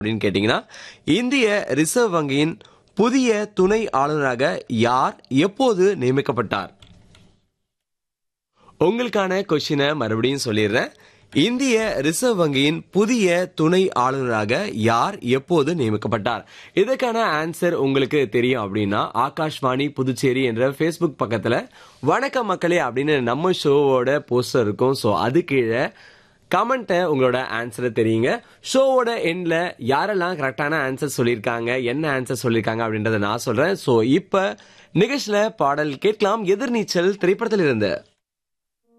அப்படின்னு கேட்டீங்கன்னா இந்திய ரிசர்வ் வங்கியின் புதிய துணை ஆளுநராக யார் எப்போது நியமிக்கப்பட்டார் உங்களுக்கான கொஸ்டினை மறுபடியும் சொல்லிடுறேன் இந்திய ரிசர்வ் வங்கியின் புதிய துணை ஆளுநராக யார் எப்போது நியமிக்கப்பட்டார் இதற்கான ஆன்சர் உங்களுக்கு தெரியும் அப்படின்னா ஆகாஷ்வாணி புதுச்சேரி என்ற ஃபேஸ்புக் பக்கத்துல வணக்கம் மக்களே அப்படின்னு நம்ம ஷோவோட போஸ்டர் இருக்கும் ஸோ அது கீழே கமெண்ட்டை உங்களோட ஆன்சரை தெரியுங்க ஷோவோட எண்ட்ல யாரெல்லாம் கரெக்டான ஆன்சர் சொல்லியிருக்காங்க என்ன ஆன்சர் சொல்லியிருக்காங்க அப்படின்றத நான் சொல்றேன் ஸோ இப்போ நிகழ்ச்சியில பாடல் கேட்கலாம் எதிர்நீச்சல் திரைப்படத்தில் இருந்து